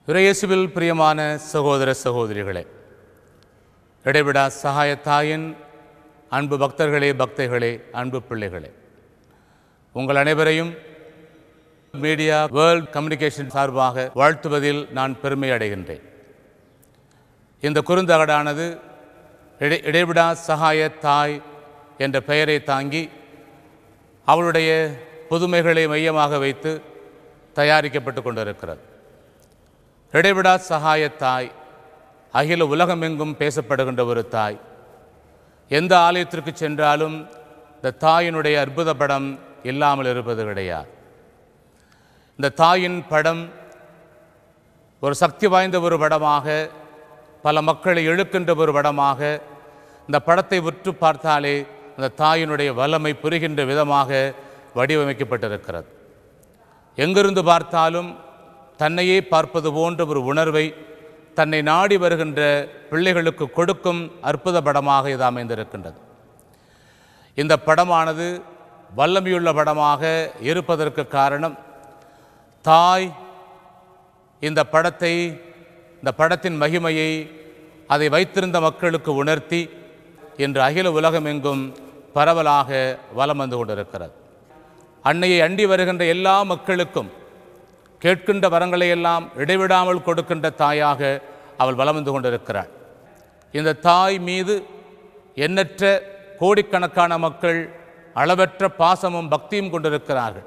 இறையேசுவில் பிரியமான சகோதர சகோதரிகளே இடைவிடா சகாயத்தாயின் அன்பு பக்தர்களே பக்தைகளே அன்பு பிள்ளைகளே உங்கள் அனைவரையும் மீடியா வேர்ல்ட் கம்யூனிகேஷன் சார்பாக வாழ்த்துவதில் நான் பெருமை அடைகின்றேன் இந்த குறுந்தகடானது இடை இடைவிடா சகாய தாய் என்ற பெயரை தாங்கி அவளுடைய புதுமைகளை மையமாக வைத்து தயாரிக்கப்பட்டு கொண்டிருக்கிறது இடைவிடா சகாய தாய் அகில உலகமெங்கும் பேசப்படுகின்ற ஒரு தாய் எந்த ஆலயத்திற்கு சென்றாலும் இந்த தாயினுடைய அற்புத படம் இல்லாமல் இருப்பது கிடையாது இந்த தாயின் படம் ஒரு சக்தி வாய்ந்த ஒரு படமாக பல மக்களை இழுக்கின்ற ஒரு படமாக இந்த படத்தை உற்று பார்த்தாலே அந்த தாயினுடைய வல்லமை புரிகின்ற விதமாக வடிவமைக்கப்பட்டிருக்கிறது எங்கிருந்து பார்த்தாலும் தன்னையே பார்ப்பது போன்ற ஒரு உணர்வை தன்னை நாடி வருகின்ற பிள்ளைகளுக்கு கொடுக்கும் அற்புத படமாக இது அமைந்திருக்கின்றது இந்த படமானது வல்லமையுள்ள படமாக இருப்பதற்கு காரணம் தாய் இந்த படத்தை இந்த படத்தின் மகிமையை அதை வைத்திருந்த மக்களுக்கு உணர்த்தி இன்று அகில உலகமெங்கும் பரவலாக வலம் வந்து கொண்டிருக்கிறது அன்னையை அண்டி வருகின்ற எல்லா மக்களுக்கும் கேட்கின்ற வரங்களை எல்லாம் இடைவிடாமல் கொடுக்கின்ற தாயாக அவள் வலம் வந்து கொண்டிருக்கிறாள் இந்த தாய் மீது எண்ணற்ற கோடிக்கணக்கான மக்கள் அளவற்ற பாசமும் பக்தியும் கொண்டிருக்கிறார்கள்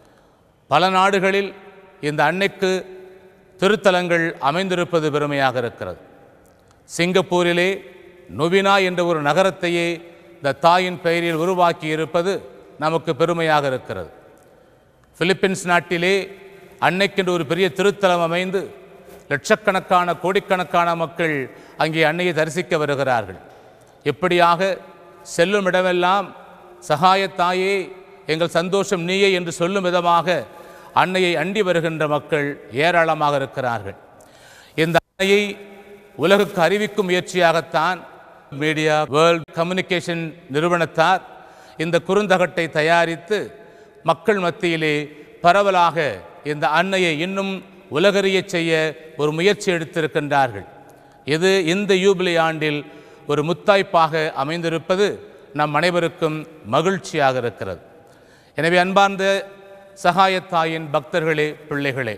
பல நாடுகளில் இந்த அன்னைக்கு திருத்தலங்கள் அமைந்திருப்பது பெருமையாக இருக்கிறது சிங்கப்பூரிலே நொவினா என்ற ஒரு நகரத்தையே இந்த தாயின் பெயரில் உருவாக்கி இருப்பது நமக்கு பெருமையாக இருக்கிறது பிலிப்பீன்ஸ் நாட்டிலே அன்னைக்கென்று ஒரு பெரிய திருத்தலம் அமைந்து லட்சக்கணக்கான கோடிக்கணக்கான மக்கள் அங்கே அன்னையை தரிசிக்க வருகிறார்கள் இப்படியாக செல்லும் இடமெல்லாம் சகாயத்தாயே எங்கள் சந்தோஷம் நீயே என்று சொல்லும் விதமாக அன்னையை அண்டி வருகின்ற மக்கள் ஏராளமாக இருக்கிறார்கள் இந்த அன்னையை உலகுக்கு அறிவிக்கும் முயற்சியாகத்தான் மீடியா வேர்ல்ட் கம்யூனிகேஷன் நிறுவனத்தார் இந்த குறுந்தகட்டை தயாரித்து மக்கள் மத்தியிலே பரவலாக இந்த அன்னையை இன்னும் உலகறிய செய்ய ஒரு முயற்சி எடுத்திருக்கின்றார்கள் இது இந்த யூபிலி ஆண்டில் ஒரு முத்தாய்ப்பாக அமைந்திருப்பது நம் அனைவருக்கும் மகிழ்ச்சியாக இருக்கிறது எனவே அன்பார்ந்த சகாயத்தாயின் பக்தர்களே பிள்ளைகளே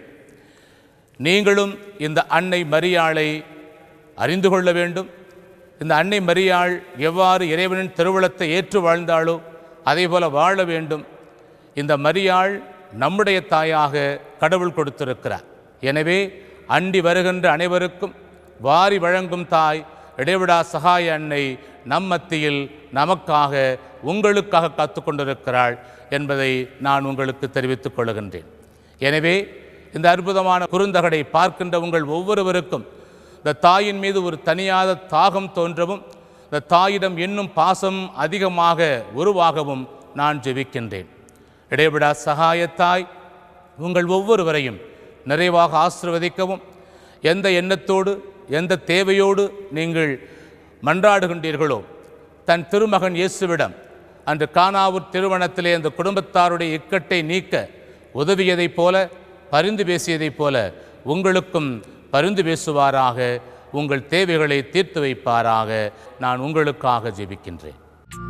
நீங்களும் இந்த அன்னை மரியாளை அறிந்து கொள்ள வேண்டும் இந்த அன்னை மரியாள் எவ்வாறு இறைவனின் திருவுளத்தை ஏற்று வாழ்ந்தாளோ அதே போல வாழ வேண்டும் இந்த மரியாள் நம்முடைய தாயாக கடவுள் கொடுத்திருக்கிறார் எனவே அண்டி வருகின்ற அனைவருக்கும் வாரி வழங்கும் தாய் இடைவிடா சகாய அன்னை நம் மத்தியில் நமக்காக உங்களுக்காக காத்து கொண்டிருக்கிறாள் என்பதை நான் உங்களுக்கு தெரிவித்துக் கொள்கின்றேன் எனவே இந்த அற்புதமான குறுந்தகடை பார்க்கின்ற உங்கள் ஒவ்வொருவருக்கும் இந்த தாயின் மீது ஒரு தனியாத தாகம் தோன்றவும் இந்த தாயிடம் இன்னும் பாசம் அதிகமாக உருவாகவும் நான் ஜெபிக்கின்றேன் இடைவிடா சகாயத்தாய் உங்கள் ஒவ்வொருவரையும் நிறைவாக ஆசிர்வதிக்கவும் எந்த எண்ணத்தோடு எந்த தேவையோடு நீங்கள் மன்றாடுகின்றீர்களோ தன் திருமகன் இயேசுவிடம் அன்று கானாவூர் திருமணத்திலே அந்த குடும்பத்தாருடைய இக்கட்டை நீக்க உதவியதைப் போல பரிந்து பேசியதைப் போல உங்களுக்கும் பரிந்து பேசுவாராக உங்கள் தேவைகளை தீர்த்து வைப்பாராக நான் உங்களுக்காக ஜெபிக்கின்றேன்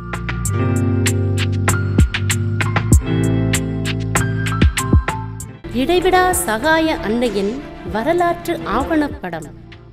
இடைவிடா சகாய அன்னையின் வரலாற்று ஆவணப்படம்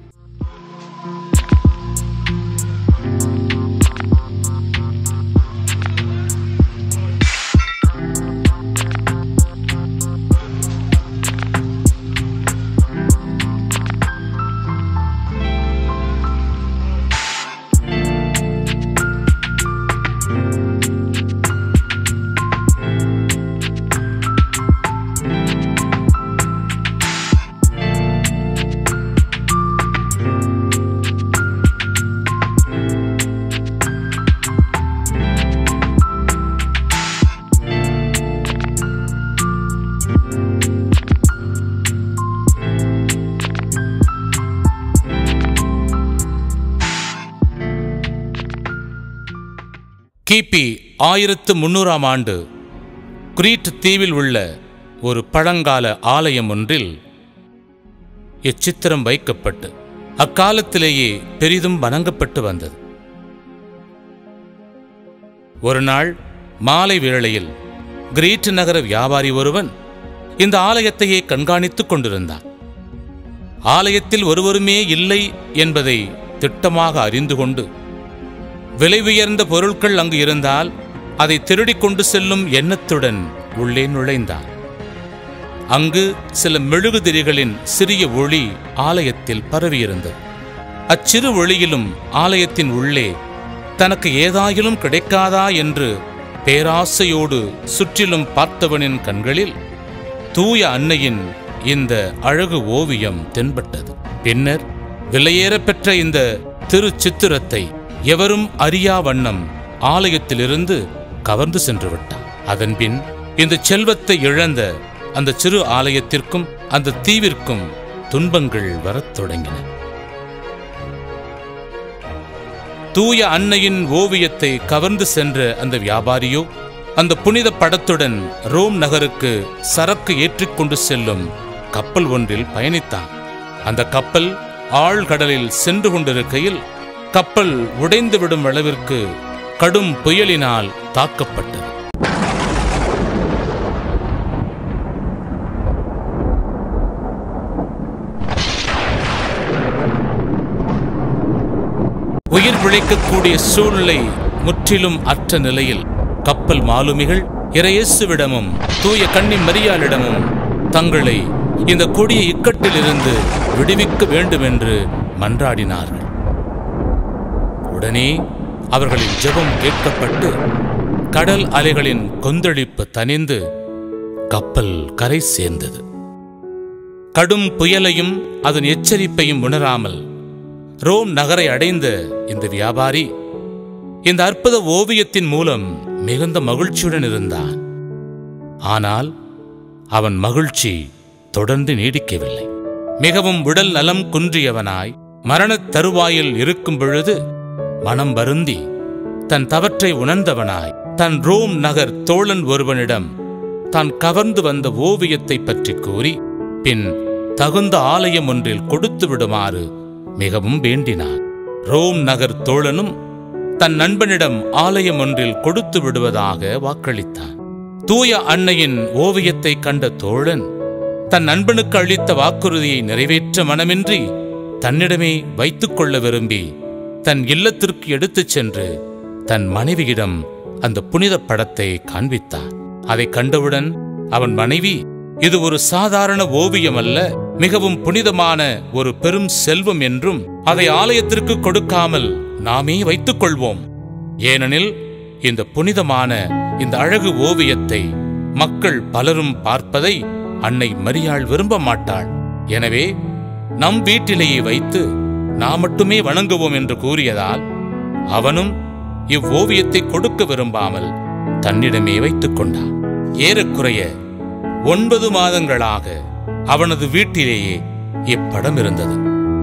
கிபி ஆயிரத்து முன்னூறாம் ஆண்டு கிரீட் தீவில் உள்ள ஒரு பழங்கால ஆலயம் ஒன்றில் இச்சித்திரம் வைக்கப்பட்டு அக்காலத்திலேயே பெரிதும் வணங்கப்பட்டு வந்தது ஒரு நாள் மாலை வேளையில் கிரீட் நகர வியாபாரி ஒருவன் இந்த ஆலயத்தையே கண்காணித்துக் கொண்டிருந்தான் ஆலயத்தில் ஒருவருமே இல்லை என்பதை திட்டமாக அறிந்து கொண்டு விலை உயர்ந்த பொருட்கள் அங்கு இருந்தால் அதை திருடிக் கொண்டு செல்லும் எண்ணத்துடன் உள்ளே நுழைந்தான் அங்கு சில மெழுகுதிரிகளின் சிறிய ஒளி ஆலயத்தில் பரவியிருந்தது அச்சிறு ஒளியிலும் ஆலயத்தின் உள்ளே தனக்கு ஏதாயிலும் கிடைக்காதா என்று பேராசையோடு சுற்றிலும் பார்த்தவனின் கண்களில் தூய அன்னையின் இந்த அழகு ஓவியம் தென்பட்டது பின்னர் விலையேறப் பெற்ற இந்த திருச்சித்திரத்தை எவரும் அறியா வண்ணம் ஆலயத்திலிருந்து கவர்ந்து சென்று விட்டான் அதன்பின் இந்த செல்வத்தை இழந்த அந்த சிறு ஆலயத்திற்கும் அந்த தீவிற்கும் துன்பங்கள் வரத் தொடங்கின தூய அன்னையின் ஓவியத்தை கவர்ந்து சென்ற அந்த வியாபாரியோ அந்த புனித படத்துடன் ரோம் நகருக்கு சரக்கு ஏற்றிக்கொண்டு செல்லும் கப்பல் ஒன்றில் பயணித்தான் அந்த கப்பல் ஆழ்கடலில் சென்று கொண்டிருக்கையில் கப்பல் உடைந்துவிடும் அளவிற்கு கடும் புயலினால் தாக்கப்பட்டது உயிர் பிழைக்கக்கூடிய சூழ்நிலை முற்றிலும் அற்ற நிலையில் கப்பல் மாலுமிகள் இறையேசுவிடமும் தூய கன்னி மரியாளிடமும் தங்களை இந்த கொடிய இக்கட்டிலிருந்து விடுவிக்க வேண்டும் என்று மன்றாடினார்கள் உடனே அவர்களின் ஜெபம் கேட்கப்பட்டு கடல் அலைகளின் கொந்தளிப்பு தணிந்து கப்பல் கரை சேர்ந்தது கடும் புயலையும் அதன் எச்சரிப்பையும் உணராமல் ரோம் நகரை அடைந்த இந்த வியாபாரி இந்த அற்புத ஓவியத்தின் மூலம் மிகுந்த மகிழ்ச்சியுடன் இருந்தான் ஆனால் அவன் மகிழ்ச்சி தொடர்ந்து நீடிக்கவில்லை மிகவும் உடல் நலம் குன்றியவனாய் மரணத் தருவாயில் இருக்கும் பொழுது மனம் வருந்தி தன் தவற்றை உணர்ந்தவனாய் தன் ரோம் நகர் தோழன் ஒருவனிடம் தான் கவர்ந்து வந்த ஓவியத்தை பற்றி கூறி பின் தகுந்த ஆலயம் ஒன்றில் கொடுத்து விடுமாறு மிகவும் வேண்டினான் ரோம் நகர் தோழனும் தன் நண்பனிடம் ஆலயம் ஒன்றில் கொடுத்து விடுவதாக வாக்களித்தான் தூய அன்னையின் ஓவியத்தை கண்ட தோழன் தன் நண்பனுக்கு அளித்த வாக்குறுதியை நிறைவேற்ற மனமின்றி தன்னிடமே வைத்துக் கொள்ள விரும்பி தன் இல்லத்திற்கு எடுத்துச் சென்று தன் மனைவியிடம் அந்த புனித படத்தை காண்பித்தான் அதை கண்டவுடன் அவன் மனைவி இது ஒரு சாதாரண ஓவியம் அல்ல மிகவும் புனிதமான ஒரு பெரும் செல்வம் என்றும் அதை ஆலயத்திற்கு கொடுக்காமல் நாமே வைத்துக் கொள்வோம் ஏனெனில் இந்த புனிதமான இந்த அழகு ஓவியத்தை மக்கள் பலரும் பார்ப்பதை அன்னை மரியாள் விரும்ப மாட்டாள் எனவே நம் வீட்டிலேயே வைத்து நாம் மட்டுமே வணங்குவோம் என்று கூறியதால் அவனும் இவ்வோவியத்தை கொடுக்க விரும்பாமல் தன்னிடமே வைத்துக் கொண்டான் ஏறக்குறைய ஒன்பது மாதங்களாக அவனது வீட்டிலேயே இப்படம் இருந்தது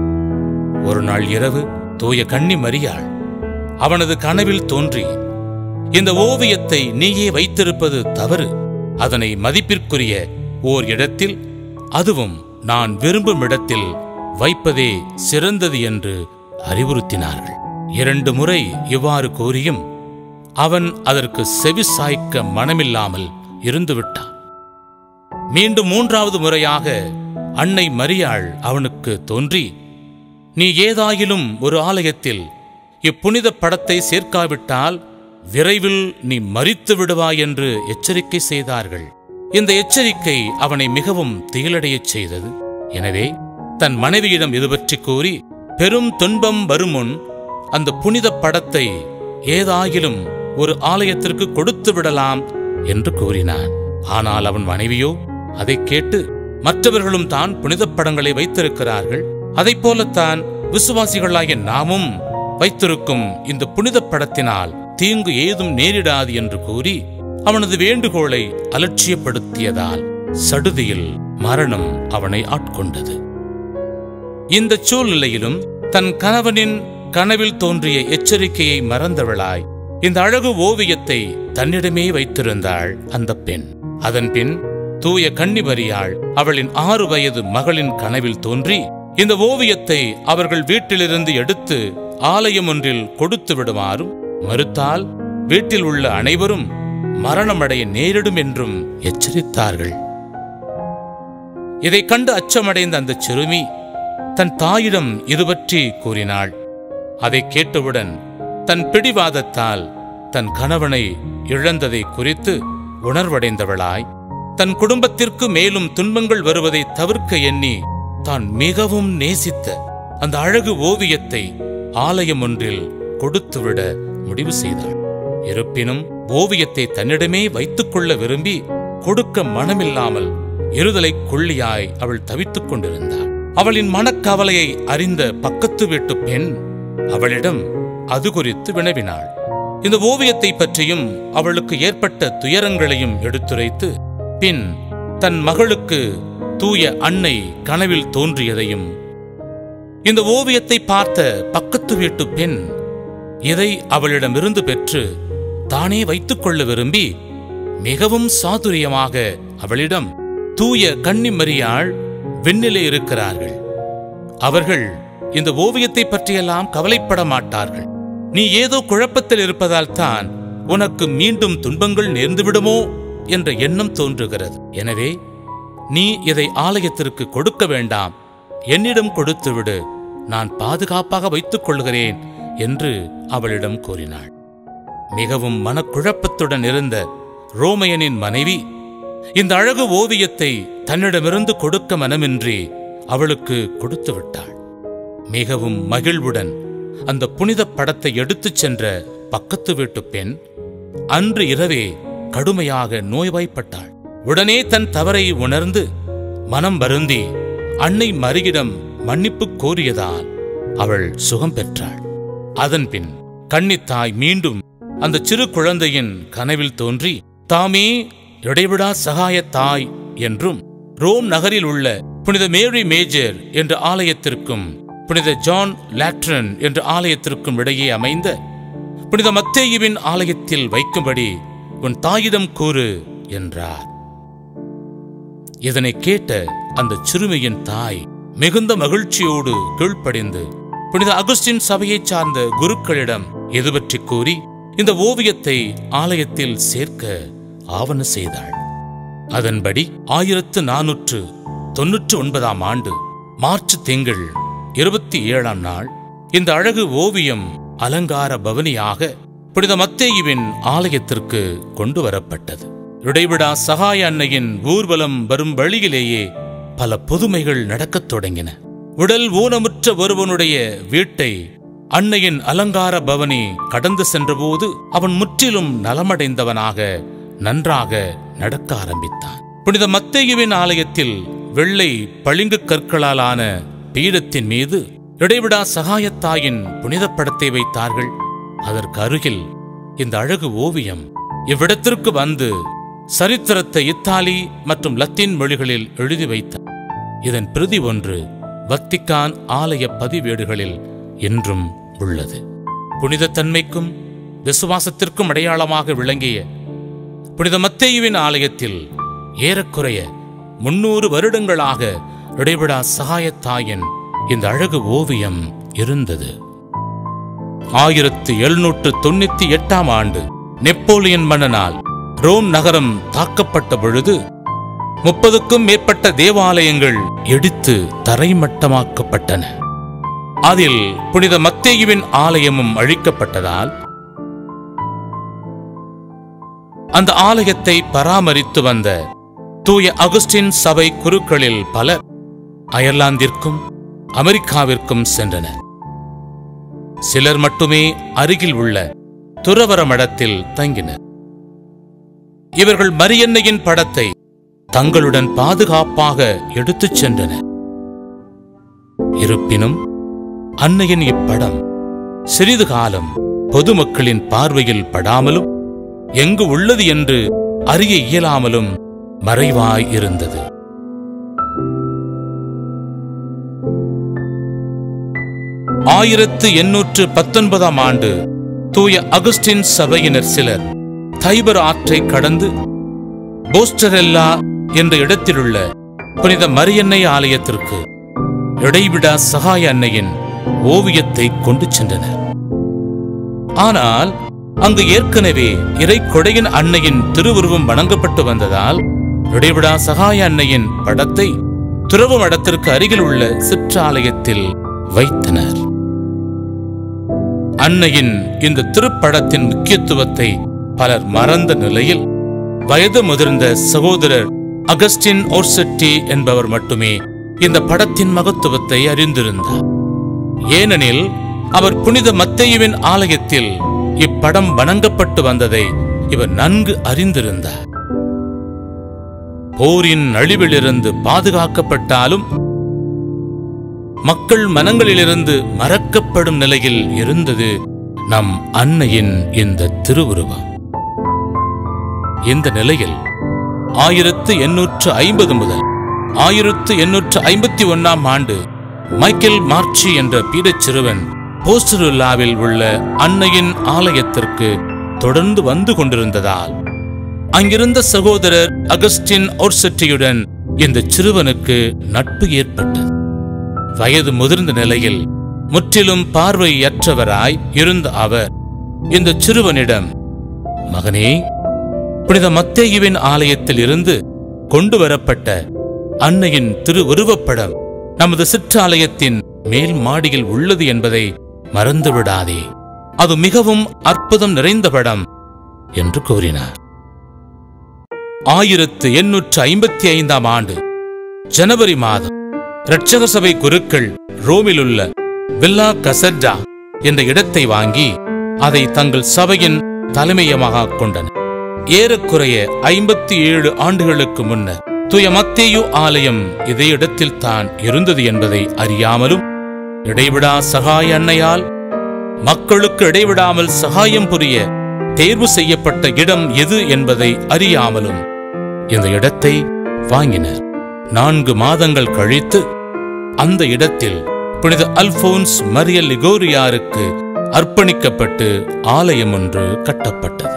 ஒரு நாள் இரவு தூய கன்னி மரியாள் அவனது கனவில் தோன்றி இந்த ஓவியத்தை நீயே வைத்திருப்பது தவறு அதனை மதிப்பிற்குரிய ஓர் இடத்தில் அதுவும் நான் விரும்பும் இடத்தில் வைப்பதே சிறந்தது என்று அறிவுறுத்தினார்கள் இரண்டு முறை இவ்வாறு கூறியும் அவன் அதற்கு செவி சாய்க்க மனமில்லாமல் இருந்துவிட்டான் மீண்டும் மூன்றாவது முறையாக அன்னை மரியாள் அவனுக்கு தோன்றி நீ ஏதாயிலும் ஒரு ஆலயத்தில் இப்புனித படத்தை சேர்க்காவிட்டால் விரைவில் நீ மரித்து விடுவாய் என்று எச்சரிக்கை செய்தார்கள் இந்த எச்சரிக்கை அவனை மிகவும் திகிலடையச் செய்தது எனவே தன் மனைவியிடம் இது பற்றி கூறி பெரும் துன்பம் வருமுன் அந்த புனித படத்தை ஏதாயிலும் ஒரு ஆலயத்திற்கு கொடுத்து விடலாம் என்று கூறினான் ஆனால் அவன் மனைவியோ அதை கேட்டு மற்றவர்களும் தான் புனித படங்களை வைத்திருக்கிறார்கள் அதைப் போலத்தான் விசுவாசிகளாகிய நாமும் வைத்திருக்கும் இந்த புனித படத்தினால் தீங்கு ஏதும் நேரிடாது என்று கூறி அவனது வேண்டுகோளை அலட்சியப்படுத்தியதால் சடுதியில் மரணம் அவனை ஆட்கொண்டது இந்த சூழ்நிலையிலும் தன் கணவனின் கனவில் தோன்றிய எச்சரிக்கையை மறந்தவளாய் இந்த அழகு ஓவியத்தை தன்னிடமே வைத்திருந்தாள் அந்த பெண் அதன்பின் தூய கன்னிமரியாள் அவளின் ஆறு வயது மகளின் கனவில் தோன்றி இந்த ஓவியத்தை அவர்கள் வீட்டிலிருந்து எடுத்து ஆலயம் ஒன்றில் கொடுத்து விடுமாறும் மறுத்தால் வீட்டில் உள்ள அனைவரும் மரணமடைய நேரிடும் என்றும் எச்சரித்தார்கள் இதைக் கண்டு அச்சமடைந்த அந்த சிறுமி தன் தாயிடம் இது பற்றி கூறினாள் அதைக் கேட்டவுடன் தன் பிடிவாதத்தால் தன் கணவனை இழந்ததை குறித்து உணர்வடைந்தவளாய் தன் குடும்பத்திற்கு மேலும் துன்பங்கள் வருவதை தவிர்க்க எண்ணி தான் மிகவும் நேசித்த அந்த அழகு ஓவியத்தை ஆலயம் ஒன்றில் கொடுத்துவிட முடிவு செய்தாள் இருப்பினும் ஓவியத்தை தன்னிடமே வைத்துக் கொள்ள விரும்பி கொடுக்க மனமில்லாமல் இருதலை கொள்ளியாய் அவள் தவித்துக் கொண்டிருந்தாள் அவளின் மனக்கவலையை அறிந்த பக்கத்து வீட்டு பெண் அவளிடம் அது குறித்து வினவினாள் இந்த ஓவியத்தை பற்றியும் அவளுக்கு ஏற்பட்ட துயரங்களையும் எடுத்துரைத்து பின் தன் மகளுக்கு தூய அன்னை கனவில் தோன்றியதையும் இந்த ஓவியத்தை பார்த்த பக்கத்து வீட்டு பெண் இதை அவளிடமிருந்து பெற்று தானே வைத்துக் கொள்ள விரும்பி மிகவும் சாதுரியமாக அவளிடம் தூய கன்னிமரியாள் விண்ணிலே இருக்கிறார்கள் அவர்கள் இந்த ஓவியத்தை பற்றியெல்லாம் கவலைப்பட மாட்டார்கள் நீ ஏதோ குழப்பத்தில் இருப்பதால் தான் உனக்கு மீண்டும் துன்பங்கள் நேர்ந்துவிடுமோ என்ற எண்ணம் தோன்றுகிறது எனவே நீ இதை ஆலயத்திற்கு கொடுக்க வேண்டாம் என்னிடம் கொடுத்துவிடு நான் பாதுகாப்பாக வைத்துக் கொள்கிறேன் என்று அவளிடம் கூறினாள் மிகவும் மனக்குழப்பத்துடன் இருந்த ரோமையனின் மனைவி இந்த அழகு ஓவியத்தை தன்னிடமிருந்து கொடுக்க மனமின்றி அவளுக்கு கொடுத்து விட்டாள் மிகவும் மகிழ்வுடன் அந்த புனித படத்தை எடுத்துச் சென்ற பக்கத்து வீட்டு பெண் அன்று இரவே கடுமையாக நோய்வாய்ப்பட்டாள் உடனே தன் தவறை உணர்ந்து மனம் வருந்தி அன்னை மரியிடம் மன்னிப்பு கோரியதால் அவள் சுகம் பெற்றாள் அதன்பின் கன்னித்தாய் மீண்டும் அந்த சிறு குழந்தையின் கனவில் தோன்றி தாமே இடைவிடா சகாய தாய் என்றும் ரோம் நகரில் உள்ள புனித மேரி மேஜர் என்ற ஆலயத்திற்கும் புனித ஜான் லாட்ரன் என்ற ஆலயத்திற்கும் இடையே அமைந்த புனித மத்தேயுவின் ஆலயத்தில் வைக்கும்படி உன் தாயிடம் கூறு என்றார் இதனை கேட்ட அந்த சிறுமியின் தாய் மிகுந்த மகிழ்ச்சியோடு கீழ்ப்படிந்து புனித அகுஸ்டின் சபையைச் சார்ந்த குருக்களிடம் இது பற்றி கூறி இந்த ஓவியத்தை ஆலயத்தில் சேர்க்க ஆவண செய்தாள் அதன்படி ஆயிரத்து நானூற்று தொன்னூற்று ஒன்பதாம் ஆண்டு மார்ச் திங்கள் இருபத்தி ஏழாம் நாள் இந்த அழகு ஓவியம் அலங்கார பவனியாக புனித மத்தேயுவின் ஆலயத்திற்கு கொண்டு வரப்பட்டது இடைவிடா சகாய அன்னையின் ஊர்வலம் வரும் வழியிலேயே பல புதுமைகள் நடக்கத் தொடங்கின உடல் ஊனமுற்ற ஒருவனுடைய வீட்டை அன்னையின் அலங்கார பவனி கடந்து சென்றபோது அவன் முற்றிலும் நலமடைந்தவனாக நன்றாக நடக்க ஆரம்பித்தான் புனித மத்தேயுவின் ஆலயத்தில் வெள்ளை பளிங்கு கற்களாலான பீடத்தின் மீது இடைவிடா சகாயத்தாயின் புனித படத்தை வைத்தார்கள் அதற்கு அருகில் இந்த அழகு ஓவியம் இவ்விடத்திற்கு வந்து சரித்திரத்தை இத்தாலி மற்றும் லத்தீன் மொழிகளில் எழுதி வைத்தார் இதன் பிரதி ஒன்று வத்திக்கான் ஆலய பதிவேடுகளில் இன்றும் உள்ளது புனிதத்தன்மைக்கும் விசுவாசத்திற்கும் அடையாளமாக விளங்கிய புனித மத்தேயுவின் ஆலயத்தில் ஏறக்குறைய முன்னூறு வருடங்களாக இடைவிடா சகாயத்தாயின் இந்த அழகு ஓவியம் இருந்தது ஆயிரத்து எழுநூற்று தொண்ணூத்தி எட்டாம் ஆண்டு நெப்போலியன் மன்னனால் ரோம் நகரம் தாக்கப்பட்ட பொழுது முப்பதுக்கும் மேற்பட்ட தேவாலயங்கள் இடித்து தரைமட்டமாக்கப்பட்டன அதில் புனித மத்தேயுவின் ஆலயமும் அழிக்கப்பட்டதால் அந்த ஆலயத்தை பராமரித்து வந்த தூய அகுஸ்டின் சபை குருக்களில் பலர் அயர்லாந்திற்கும் அமெரிக்காவிற்கும் சென்றனர் சிலர் மட்டுமே அருகில் உள்ள துறவர மடத்தில் தங்கினர் இவர்கள் மரியன்னையின் படத்தை தங்களுடன் பாதுகாப்பாக எடுத்துச் சென்றனர் இருப்பினும் அன்னையின் இப்படம் சிறிது காலம் பொதுமக்களின் பார்வையில் படாமலும் எங்கு உள்ளது என்று அறிய இயலாமலும் மறைவாய் இருந்தது ஆயிரத்து எண்ணூற்று பத்தொன்பதாம் ஆண்டு தூய அகுஸ்டின் சபையினர் சிலர் தைபர் ஆற்றை கடந்து போஸ்டரெல்லா என்ற இடத்திலுள்ள புனித மரியன்னை ஆலயத்திற்கு இடைவிடா சகாய அன்னையின் ஓவியத்தை கொண்டு சென்றனர் ஆனால் அங்கு ஏற்கனவே இறைக்கொடையின் அன்னையின் திருவுருவம் வணங்கப்பட்டு வந்ததால் இடைவிடா சகாய அன்னையின் படத்தை துறவு மடத்திற்கு அருகில் உள்ள சிற்றாலயத்தில் வைத்தனர் அன்னையின் இந்த திருப்படத்தின் முக்கியத்துவத்தை பலர் மறந்த நிலையில் வயது முதிர்ந்த சகோதரர் அகஸ்டின் ஓர்செட்டி என்பவர் மட்டுமே இந்த படத்தின் மகத்துவத்தை அறிந்திருந்தார் ஏனெனில் அவர் புனித மத்தேயுவின் ஆலயத்தில் இப்படம் வணங்கப்பட்டு வந்ததை இவர் நன்கு அறிந்திருந்தார் போரின் அழிவிலிருந்து பாதுகாக்கப்பட்டாலும் மக்கள் மனங்களிலிருந்து மறக்கப்படும் நிலையில் இருந்தது நம் அன்னையின் இந்த திருவுருவம் இந்த நிலையில் ஆயிரத்து எண்ணூற்று ஐம்பது முதல் ஆயிரத்து எண்ணூற்று ஐம்பத்தி ஒன்னாம் ஆண்டு மைக்கேல் மார்ச்சி என்ற பீடச் சிறுவன் போஸ்டருல்லாவில் உள்ள அன்னையின் ஆலயத்திற்கு தொடர்ந்து வந்து கொண்டிருந்ததால் அங்கிருந்த சகோதரர் அகஸ்டின் ஓர்செட்டியுடன் இந்த சிறுவனுக்கு நட்பு ஏற்பட்டது வயது முதிர்ந்த நிலையில் முற்றிலும் பார்வையற்றவராய் இருந்த அவர் இந்த சிறுவனிடம் மகனே புனித மத்தேயுவின் ஆலயத்தில் இருந்து கொண்டு வரப்பட்ட அன்னையின் திருவுருவப்படம் நமது சிற்றாலயத்தின் மேல் மாடியில் உள்ளது என்பதை மறந்துவிடாதே அது மிகவும் அற்புதம் நிறைந்த படம் என்று கூறினார் ஆயிரத்து எண்ணூற்று ஐம்பத்தி ஐந்தாம் ஆண்டு ஜனவரி மாதம் இரட்சக சபை குருக்கள் ரோமிலுள்ள வில்லா கசர்டா என்ற இடத்தை வாங்கி அதை தங்கள் சபையின் தலைமையமாக கொண்டனர் ஏறக்குறைய ஐம்பத்தி ஏழு ஆண்டுகளுக்கு முன்னர் தூய மத்தேயு ஆலயம் இதே இடத்தில் தான் இருந்தது என்பதை அறியாமலும் இடைவிடா சகாய அன்னையால் மக்களுக்கு இடைவிடாமல் சகாயம் புரிய தேர்வு செய்யப்பட்ட இடம் எது என்பதை அறியாமலும் இந்த இடத்தை வாங்கினர் நான்கு மாதங்கள் கழித்து அந்த இடத்தில் புனித அல்போன்ஸ் மரிய லிகோரியாருக்கு அர்ப்பணிக்கப்பட்டு ஆலயம் ஒன்று கட்டப்பட்டது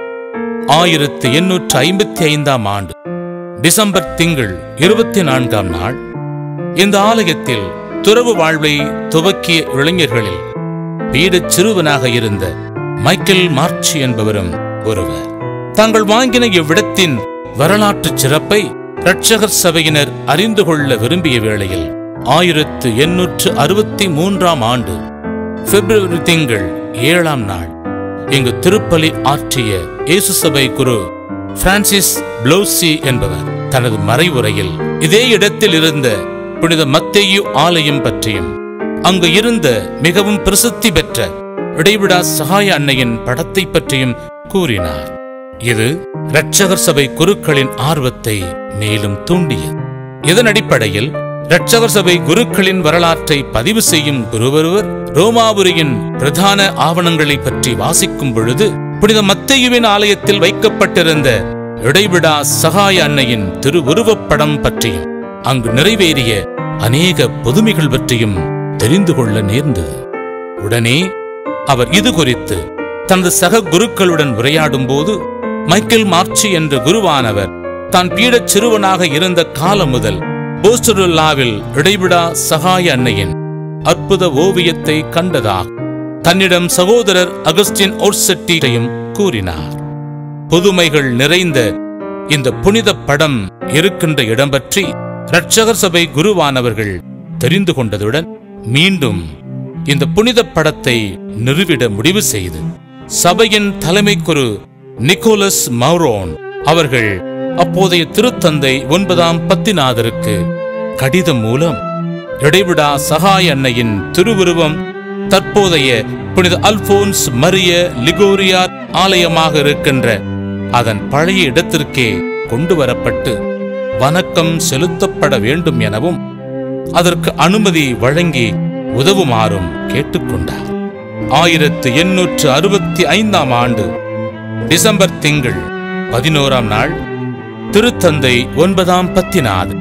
ஆயிரத்து எண்ணூற்று ஐம்பத்தி ஐந்தாம் ஆண்டு டிசம்பர் திங்கள் இருபத்தி நான்காம் நாள் இந்த ஆலயத்தில் துறவு வாழ்வை துவக்கிய இளைஞர்களில் பீடச் சிறுவனாக இருந்த மைக்கேல் மார்ச்சி என்பவரும் ஒருவர் தாங்கள் வாங்கின இவ்விடத்தின் வரலாற்று சிறப்பை இரட்சகர் சபையினர் அறிந்து கொள்ள விரும்பிய வேளையில் ஆயிரத்து எண்ணூற்று அறுபத்தி மூன்றாம் ஆண்டு பிப்ரவரி திங்கள் ஏழாம் நாள் இங்கு திருப்பலி ஆற்றிய இயேசு சபை குரு பிரான்சிஸ் ப்ளோசி என்பவர் தனது மறைவுரையில் இதே இடத்தில் இருந்த புனித மத்தேயு ஆலயம் பற்றியும் அங்கு இருந்த மிகவும் பிரசித்தி பெற்ற இடைவிடா சகாய அன்னையின் படத்தை பற்றியும் கூறினார் இது இரட்சகர் சபை குருக்களின் ஆர்வத்தை மேலும் தூண்டியது இதன் அடிப்படையில் இரட்சகர் சபை குருக்களின் வரலாற்றை பதிவு செய்யும் குருவொருவர் ரோமாபுரியின் பிரதான ஆவணங்களை பற்றி வாசிக்கும் பொழுது புனித மத்தேயுவின் ஆலயத்தில் வைக்கப்பட்டிருந்த இடைவிடா சகாய அன்னையின் திருவுருவப் படம் பற்றியும் அங்கு நிறைவேறிய அநேக புதுமைகள் பற்றியும் தெரிந்து கொள்ள நேர்ந்தது உடனே அவர் இது குறித்து தனது சக குருக்களுடன் உரையாடும் போது மைக்கேல் மார்ச்சி என்ற குருவானவர் தான் பீடச் சிறுவனாக இருந்த காலம் முதல் போஸ்டருல்லாவில் இடைவிடா சகாய அன்னையின் அற்புத ஓவியத்தை கண்டதாக தன்னிடம் சகோதரர் அகஸ்டின் ஓர்செட்டியையும் கூறினார் புதுமைகள் நிறைந்த இந்த புனித படம் இருக்கின்ற இடம் பற்றி இரட்சகர் சபை குருவானவர்கள் தெரிந்து கொண்டதுடன் மீண்டும் இந்த புனித படத்தை நிறுவிட முடிவு செய்து சபையின் தலைமை குரு நிக்கோலஸ் மௌரோன் அவர்கள் அப்போதைய திருத்தந்தை ஒன்பதாம் பத்திநாதருக்கு கடிதம் மூலம் இடைவிடா சகாய அன்னையின் திருவுருவம் தற்போதைய புனித அல்போன்ஸ் மரிய லிகோரியார் ஆலயமாக இருக்கின்ற அதன் பழைய இடத்திற்கே கொண்டு வரப்பட்டு வணக்கம் செலுத்தப்பட வேண்டும் எனவும் அதற்கு அனுமதி வழங்கி உதவுமாறும் கேட்டுக்கொண்டார் ஆயிரத்து எண்ணூற்று அறுபத்தி ஐந்தாம் ஆண்டு டிசம்பர் திங்கள் பதினோராம் நாள் திருத்தந்தை ஒன்பதாம் பத்தினாது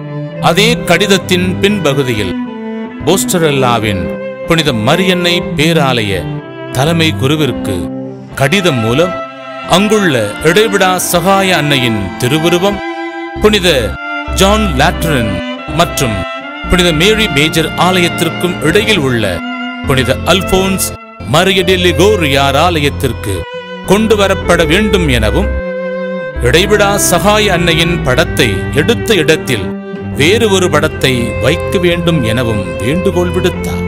அதே கடிதத்தின் பின்பகுதியில் போஸ்டரெல்லாவின் புனித மரியன்னை பேராலய தலைமை குருவிற்கு கடிதம் மூலம் அங்குள்ள இடைவிடா சகாய அன்னையின் திருவுருவம் புனித ஜான் லாட்ரன் மற்றும் புனித மேரி மேஜர் ஆலயத்திற்கும் இடையில் உள்ள புனித அல்போன்ஸ் மரியடெலிகோரியார் ஆலயத்திற்கு கொண்டு வரப்பட வேண்டும் எனவும் இடைவிடா சகாய அன்னையின் படத்தை எடுத்த இடத்தில் வேறு ஒரு படத்தை வைக்க வேண்டும் எனவும் வேண்டுகோள் விடுத்தார்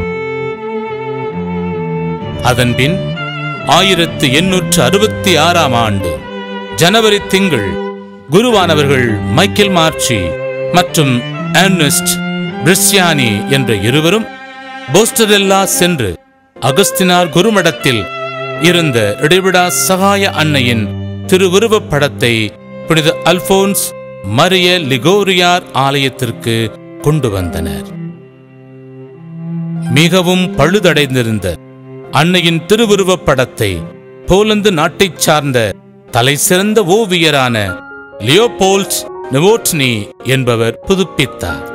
அதன்பின் ஆயிரத்து எண்ணூற்று அறுபத்தி ஆறாம் ஆண்டு ஜனவரி திங்கள் குருவானவர்கள் மைக்கேல் மார்ச்சி மற்றும் ஆர்னஸ்ட் பிரிஸ்யானி என்ற இருவரும் போஸ்டரெல்லா சென்று அகஸ்தினார் குருமடத்தில் இருந்த இடைவிடா சகாய அன்னையின் திருவுருவப் படத்தை புனித அல்போன்ஸ் மரிய லிகோரியார் ஆலயத்திற்கு கொண்டு வந்தனர் மிகவும் பழுதடைந்திருந்த அன்னையின் திருவுருவப் படத்தை போலந்து நாட்டைச் சார்ந்த தலைசிறந்த ஓவியரான லியோபோல்ட் நெவோட்னி என்பவர் புதுப்பித்தார்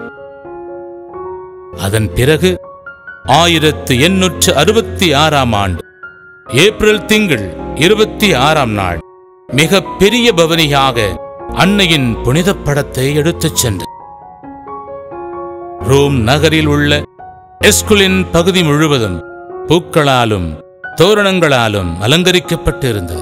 அதன் பிறகு ஆயிரத்து எண்ணூற்று அறுபத்தி ஆறாம் ஆண்டு ஏப்ரல் திங்கள் இருபத்தி ஆறாம் நாள் மிக பெரிய பவனியாக அன்னையின் புனிதப் படத்தை எடுத்துச் சென்று ரோம் நகரில் உள்ள எஸ்குலின் பகுதி முழுவதும் பூக்களாலும் தோரணங்களாலும் அலங்கரிக்கப்பட்டிருந்தது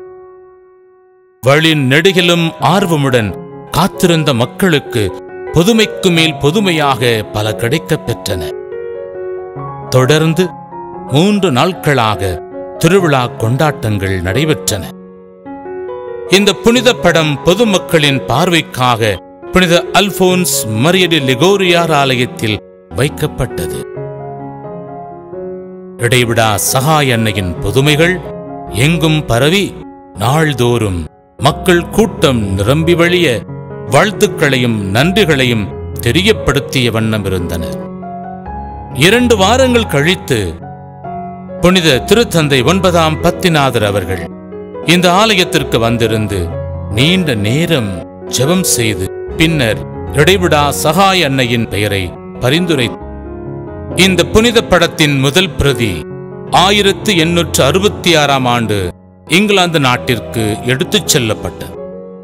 வழி நெடுகிலும் ஆர்வமுடன் காத்திருந்த மக்களுக்கு புதுமைக்கு மேல் புதுமையாக பல கிடைக்கப் பெற்றன தொடர்ந்து மூன்று நாட்களாக திருவிழா கொண்டாட்டங்கள் நடைபெற்றன இந்த புனித படம் பொதுமக்களின் பார்வைக்காக புனித அல்போன்ஸ் மரியடி லிகோரியார் ஆலயத்தில் வைக்கப்பட்டது இடைவிடா சகாய அன்னையின் புதுமைகள் எங்கும் பரவி நாள்தோறும் மக்கள் கூட்டம் நிரம்பி வழிய வாழ்த்துக்களையும் நன்றிகளையும் தெரியப்படுத்திய வண்ணம் இருந்தனர் இரண்டு வாரங்கள் கழித்து புனித திருத்தந்தை ஒன்பதாம் பத்திநாதர் அவர்கள் இந்த ஆலயத்திற்கு வந்திருந்து நீண்ட நேரம் ஜெபம் செய்து பின்னர் இடைவிடா சகாய அன்னையின் பெயரை பரிந்துரை இந்த புனித படத்தின் முதல் பிரதி ஆயிரத்து எண்ணூற்று அறுபத்தி ஆறாம் ஆண்டு இங்கிலாந்து நாட்டிற்கு எடுத்துச் செல்லப்பட்டது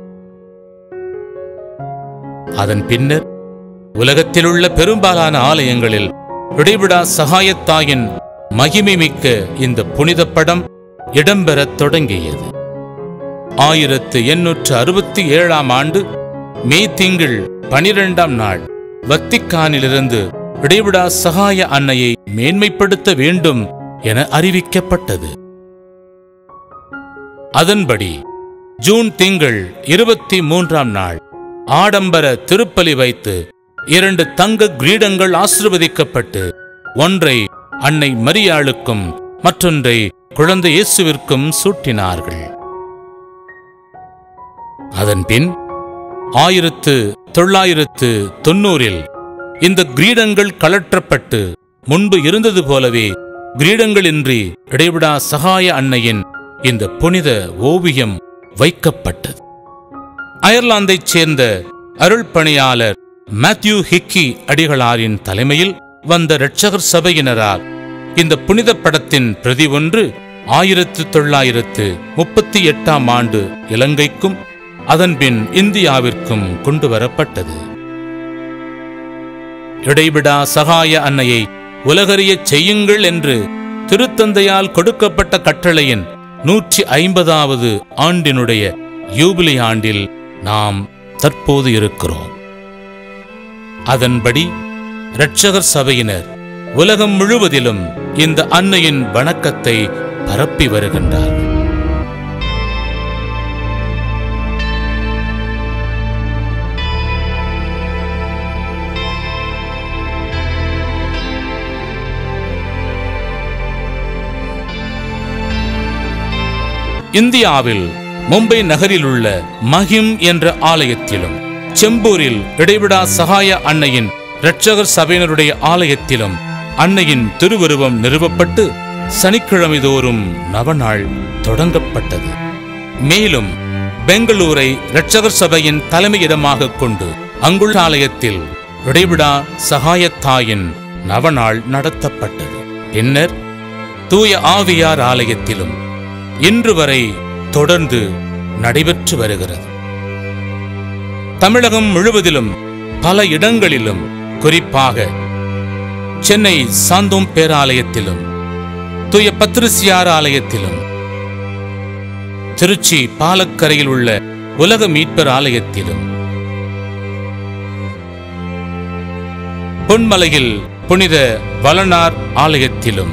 அதன் பின்னர் உலகத்திலுள்ள பெரும்பாலான ஆலயங்களில் இடைவிடா சகாயத்தாயின் மகிமை மிக்க இந்த புனித படம் இடம்பெறத் தொடங்கியது ஆயிரத்து எண்ணூற்று அறுபத்தி ஏழாம் ஆண்டு மே திங்கள் பனிரெண்டாம் நாள் வத்திக்கானிலிருந்து இடைவிடா சகாய அன்னையை மேன்மைப்படுத்த வேண்டும் என அறிவிக்கப்பட்டது அதன்படி ஜூன் திங்கள் இருபத்தி மூன்றாம் நாள் ஆடம்பர திருப்பலி வைத்து இரண்டு தங்க கிரீடங்கள் ஆசிர்வதிக்கப்பட்டு ஒன்றை அன்னை மரியாளுக்கும் மற்றொன்றை குழந்தை இயேசுவிற்கும் சூட்டினார்கள் அதன்பின் ஆயிரத்து தொள்ளாயிரத்து தொன்னூறில் இந்த கிரீடங்கள் கலற்றப்பட்டு முன்பு இருந்தது போலவே கிரீடங்களின்றி இடைவிடா சகாய அன்னையின் இந்த புனித ஓவியம் வைக்கப்பட்டது அயர்லாந்தைச் சேர்ந்த அருள் பணியாளர் மேத்யூ ஹிக்கி அடிகளாரின் தலைமையில் வந்த இரட்சகர் சபையினரால் இந்த புனித படத்தின் பிரதி ஒன்று ஆயிரத்து தொள்ளாயிரத்து முப்பத்தி எட்டாம் ஆண்டு இலங்கைக்கும் அதன்பின் இந்தியாவிற்கும் கொண்டு வரப்பட்டது இடைவிடா சகாய அன்னையை உலகறியச் செய்யுங்கள் என்று திருத்தந்தையால் கொடுக்கப்பட்ட கட்டளையின் நூற்றி ஐம்பதாவது ஆண்டினுடைய யூபிலி ஆண்டில் நாம் தற்போது இருக்கிறோம் அதன்படி இரட்சகர் சபையினர் உலகம் முழுவதிலும் இந்த அன்னையின் வணக்கத்தை பரப்பி வருகின்றார்கள் இந்தியாவில் மும்பை நகரில் உள்ள மஹிம் என்ற ஆலயத்திலும் செம்பூரில் இடைவிடா சகாய அன்னையின் இரட்சகர் சபையினருடைய ஆலயத்திலும் அன்னையின் திருவுருவம் நிறுவப்பட்டு சனிக்கிழமை தோறும் நவநாள் தொடங்கப்பட்டது மேலும் பெங்களூரை இரட்சகர் சபையின் தலைமையிடமாக கொண்டு அங்குள்ள ஆலயத்தில் இடைவிடா சகாயத்தாயின் நவநாள் நடத்தப்பட்டது பின்னர் தூய ஆவியார் ஆலயத்திலும் இன்று வரை தொடர்ந்து நடைபெற்று வருகிறது தமிழகம் முழுவதிலும் பல இடங்களிலும் குறிப்பாக சென்னை சாந்தோம் பேராலயத்திலும் தூய பத்திரிசியார் ஆலயத்திலும் திருச்சி பாலக்கரையில் உள்ள உலக மீட்பர் ஆலயத்திலும் பொன்மலையில் புனித வளனார் ஆலயத்திலும்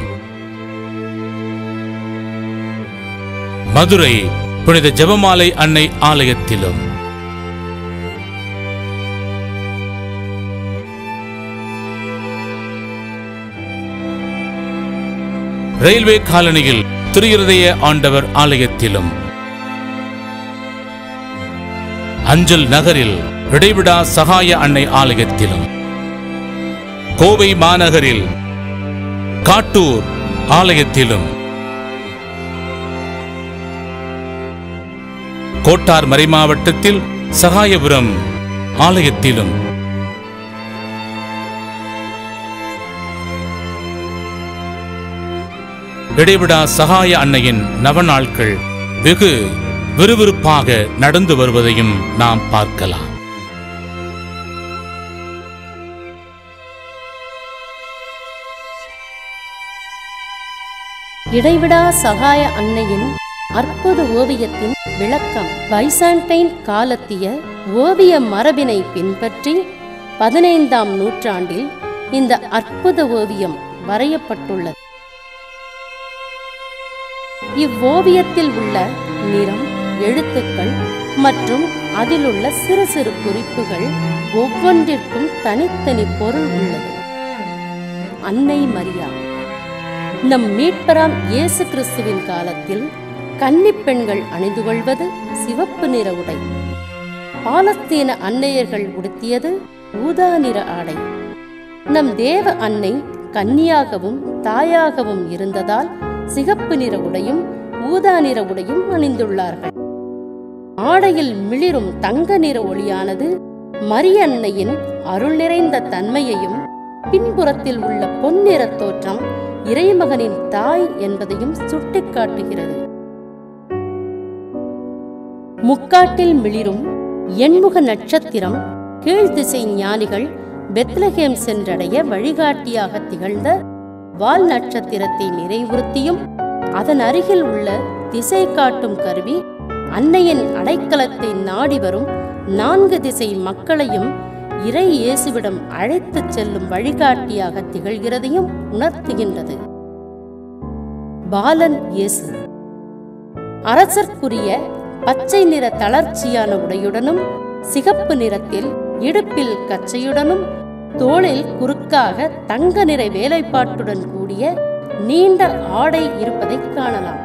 மதுரை புனித ஜெபமாலை அன்னை ஆலயத்திலும் ரயில்வே காலனியில் திருயிருதய ஆண்டவர் ஆலயத்திலும் அஞ்சல் நகரில் இடைவிடா சகாய அன்னை ஆலயத்திலும் கோவை மாநகரில் காட்டூர் ஆலயத்திலும் கோட்டார் மறைமாவட்டத்தில் சகாயபுரம் ஆலயத்திலும் இடைவிடா சகாய அன்னையின் நவநாட்கள் வெகு விறுவிறுப்பாக நடந்து வருவதையும் நாம் பார்க்கலாம் இடைவிடா சகாய அன்னையின் அற்புத ஓவியத்தின் விளக்கம் பைசாண்டைன் காலத்திய ஓவிய மரபினை பின்பற்றி பதினைந்தாம் நூற்றாண்டில் இந்த அற்புத ஓவியம் வரையப்பட்டுள்ளது இவ்வோவியத்தில் உள்ள நிறம் எழுத்துக்கள் மற்றும் அதிலுள்ள சிறு சிறு குறிப்புகள் ஒவ்வொன்றிற்கும் தனித்தனி பொருள் உள்ளது அன்னை மரியா நம் மீட்பராம் இயேசு கிறிஸ்துவின் காலத்தில் கன்னிப் பெண்கள் அணிந்து கொள்வது சிவப்பு நிற உடை பாலஸ்தீன அன்னையர்கள் உடுத்தியது ஊதா நிற ஆடை நம் தேவ அன்னை கன்னியாகவும் தாயாகவும் இருந்ததால் சிகப்பு நிற உடையும் ஊதா நிற உடையும் அணிந்துள்ளார்கள் ஆடையில் மிளிரும் தங்க நிற ஒளியானது மரியன்னையின் அருள் நிறைந்த தன்மையையும் பின்புறத்தில் உள்ள பொன்னிற தோற்றம் இறைமகனின் தாய் என்பதையும் சுட்டிக்காட்டுகிறது முக்காட்டில் மிளிரும் எண்முக நட்சத்திரம் கீழ்திசை ஞானிகள் பெத்லஹேம் சென்றடைய வழிகாட்டியாக திகழ்ந்த வால் நட்சத்திரத்தை நிறைவுறுத்தியும் அதன் அருகில் உள்ள திசை காட்டும் கருவி அன்னையின் அடைக்கலத்தை நாடி வரும் நான்கு திசை மக்களையும் இறை இயேசுவிடம் அழைத்துச் செல்லும் வழிகாட்டியாக திகழ்கிறதையும் உணர்த்துகின்றது பாலன் இயேசு அரசர்க்குரிய பச்சை நிற தளர்ச்சியான உடையுடனும் சிகப்பு நிறத்தில் இடுப்பில் கச்சையுடனும் தோளில் குறுக்காக தங்க நிற வேலைப்பாட்டுடன் கூடிய நீண்ட ஆடை இருப்பதைக் காணலாம்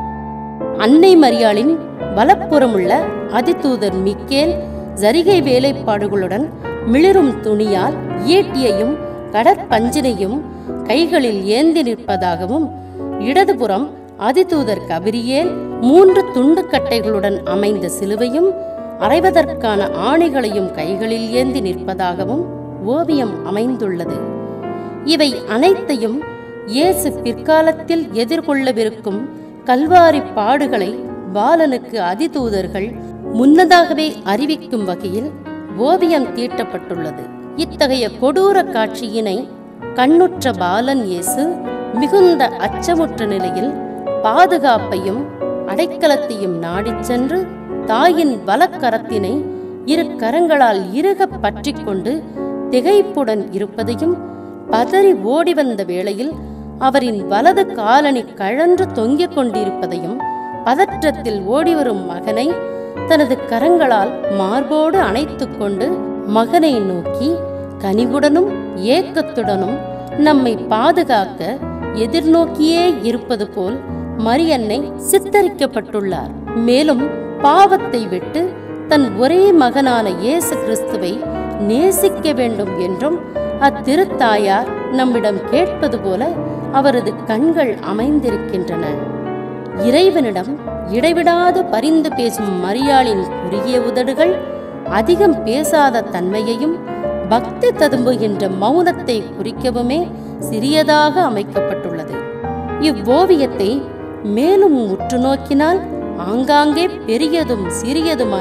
அன்னை மரியாளின் வலப்புறமுள்ள அதிதூதர் மிக்கேல் ஜரிகை வேலைப்பாடுகளுடன் மிளிரும் துணியால் ஈட்டியையும் கடற்பஞ்சினையும் கைகளில் ஏந்தி நிற்பதாகவும் இடதுபுறம் அதிதூதர் கபிரியேல் மூன்று துண்டுக்கட்டைகளுடன் அமைந்த சிலுவையும் அறைவதற்கான ஆணைகளையும் கைகளில் ஏந்தி நிற்பதாகவும் ஓவியம் அமைந்துள்ளது இவை அனைத்தையும் இயேசு பிற்காலத்தில் எதிர்கொள்ளவிருக்கும் கல்வாரி பாடுகளை பாலனுக்கு அதிதூதர்கள் முன்னதாகவே அறிவிக்கும் வகையில் ஓவியம் தீட்டப்பட்டுள்ளது இத்தகைய கொடூர காட்சியினை கண்ணுற்ற பாலன் இயேசு மிகுந்த அச்சமுற்ற நிலையில் பாதுகாப்பையும் அடைக்கலத்தையும் நாடிச் சென்று தாயின் வலக்கரத்தினை இரு கரங்களால் இறுகப் பற்றிக் கொண்டு திகைப்புடன் இருப்பதையும் பதறி ஓடி வந்த வேளையில் அவரின் வலது காலணி கழன்று தொங்கிக் கொண்டிருப்பதையும் பதற்றத்தில் ஓடிவரும் மகனை தனது கரங்களால் மார்போடு அணைத்துக் கொண்டு மகனை நோக்கி கனிவுடனும் ஏக்கத்துடனும் நம்மை பாதுகாக்க எதிர்நோக்கியே இருப்பது போல் மரியன்னை சித்தரிக்கப்பட்டுள்ளார் மேலும் பாவத்தை விட்டு தன் ஒரே மகனான இயேசு கிறிஸ்துவை நேசிக்க வேண்டும் என்றும் அத்திருத்தாயார் நம்மிடம் கேட்பது போல அவரது கண்கள் அமைந்திருக்கின்றன இறைவனிடம் இடைவிடாது பரிந்து பேசும் மரியாளின் குறுகிய உதடுகள் அதிகம் பேசாத தன்மையையும் பக்தி ததும்புகின்ற மௌனத்தை குறிக்கவுமே சிறியதாக அமைக்கப்பட்டுள்ளது இவ்வோவியத்தை மேலும் உற்று நோக்கினால் ஆங்காங்கே பெரியதும் சிறியதுமான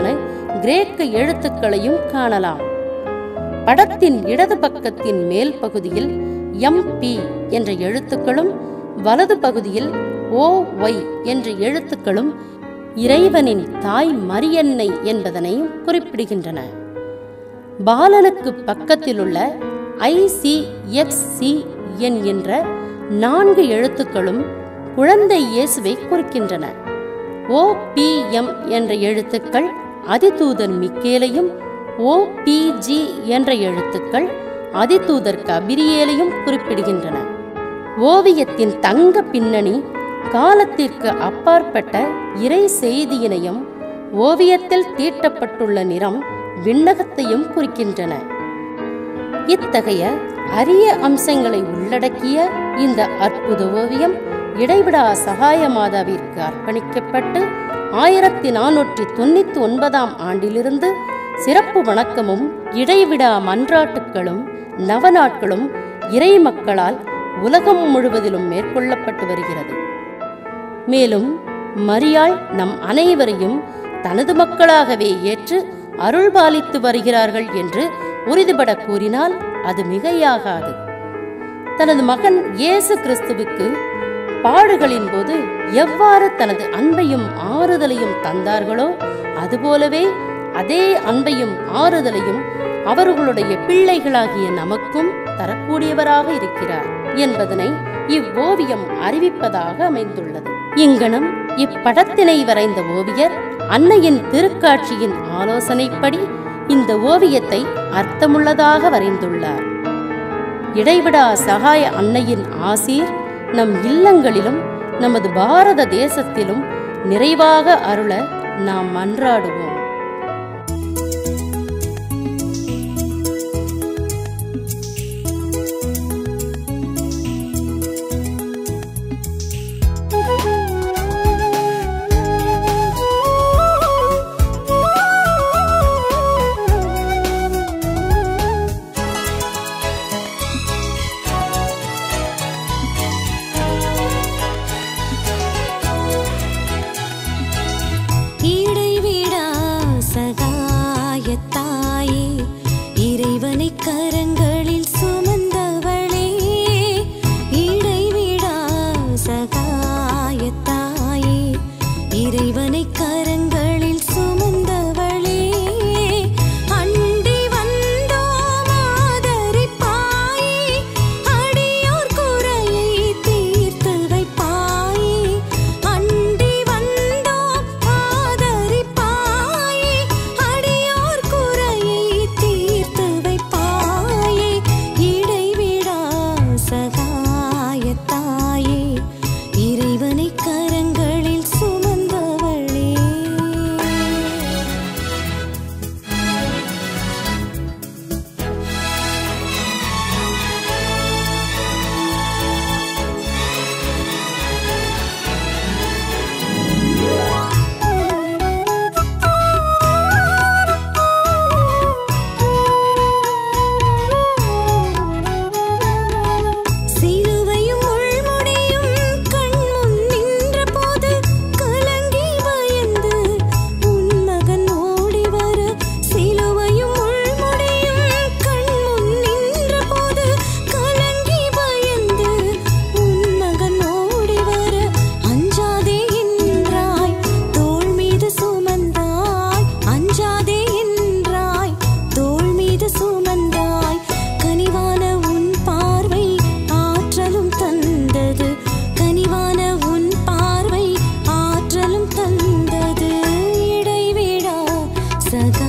கிரேக்க எழுத்துக்களையும் காணலாம் படத்தின் இடது பக்கத்தின் மேல் பகுதியில் எம் பி என்ற எழுத்துக்களும் வலது பகுதியில் ஓ ஒய் என்ற எழுத்துக்களும் இறைவனின் தாய் மரியன்னை என்பதனையும் குறிப்பிடுகின்றன பாலனுக்கு பக்கத்திலுள்ள ஐசிஎக்சி என்கின்ற நான்கு எழுத்துக்களும் குழந்தை இயேசுவை குறிக்கின்றன ஓபிஎம் என்ற எழுத்துக்கள் அதிதூதர் மிக்கேலையும் ஓபிஜி என்ற எழுத்துக்கள் அதிதூதர் கபிரியேலையும் குறிப்பிடுகின்றன ஓவியத்தின் தங்க பின்னணி காலத்திற்கு அப்பாற்பட்ட இறை செய்தியினையும் ஓவியத்தில் தீட்டப்பட்டுள்ள நிறம் விண்ணகத்தையும் குறிக்கின்றன இத்தகைய அரிய அம்சங்களை உள்ளடக்கிய இந்த அற்புத ஓவியம் இடைவிடா சகாய மாதாவிற்கு அர்ப்பணிக்கப்பட்டு ஆயிரத்தி நானூற்றி தொண்ணூத்தி ஒன்பதாம் ஆண்டிலிருந்து சிறப்பு வணக்கமும் இடைவிடா மன்றாட்டுக்களும் நவநாட்களும் இறை மக்களால் உலகம் முழுவதிலும் மேற்கொள்ளப்பட்டு வருகிறது மேலும் மரியாள் நம் அனைவரையும் தனது மக்களாகவே ஏற்று அருள்பாலித்து வருகிறார்கள் என்று உறுதிபட கூறினால் அது மிகையாகாது தனது மகன் இயேசு கிறிஸ்துவுக்கு பாடுகளின் போது எவ்வாறு தனது அன்பையும் ஆறுதலையும் தந்தார்களோ அதுபோலவே அதே அன்பையும் ஆறுதலையும் அவர்களுடைய பிள்ளைகளாகிய நமக்கும் தரக்கூடியவராக இருக்கிறார் என்பதனை இவ்வோவியம் அறிவிப்பதாக அமைந்துள்ளது இங்கனம் இப்படத்தினை வரைந்த ஓவியர் அன்னையின் திருக்காட்சியின் ஆலோசனைப்படி இந்த ஓவியத்தை அர்த்தமுள்ளதாக வரைந்துள்ளார் இடைவிடா சகாய அன்னையின் ஆசீர் நம் இல்லங்களிலும் நமது பாரத தேசத்திலும் நிறைவாக அருள நாம் மன்றாடுவோம் இடைவிடா சகாயத்தாயே இறைவனை கரங்களில் சுமந்தவளே இடைவிடா சகாயத்தாயே இறைவனை கரங்களில் சுமந்தவளே அண்டி வந்தோம் ஆதரிப்பாயே அடியோர் குறையை தீர்த்து வைப்பாயே அண்டி வந்தோம் ஆதரிப்பாயே அடியோர் குறையை தீர்த்து வைப்பாயே இடைவிடா சகாயத்தாயே இறைவனை கரங்களில் சுமந்தவளே சிலுவையும் முள்முடியும் கண்முன் நின்றபோது கலங்கி பயந்து உன் மகன் ஓடி வர சிலுவையும் முள்முடியும் கண்முன் நின்றபோது கலங்கி பயந்து உன் மகன் ஓடி வர அஞ்சாதே என்றாய் தோள் மீது சுமந்தாய் அஞ்சாதே என்றாய் தோள் மீது சுமந்தாய் கனிவான உன் பார்வை ஆற்றலும் தந்தது கனிவான உன் பார்வை ஆற்றலும் தந்தது இடைவிடா சகா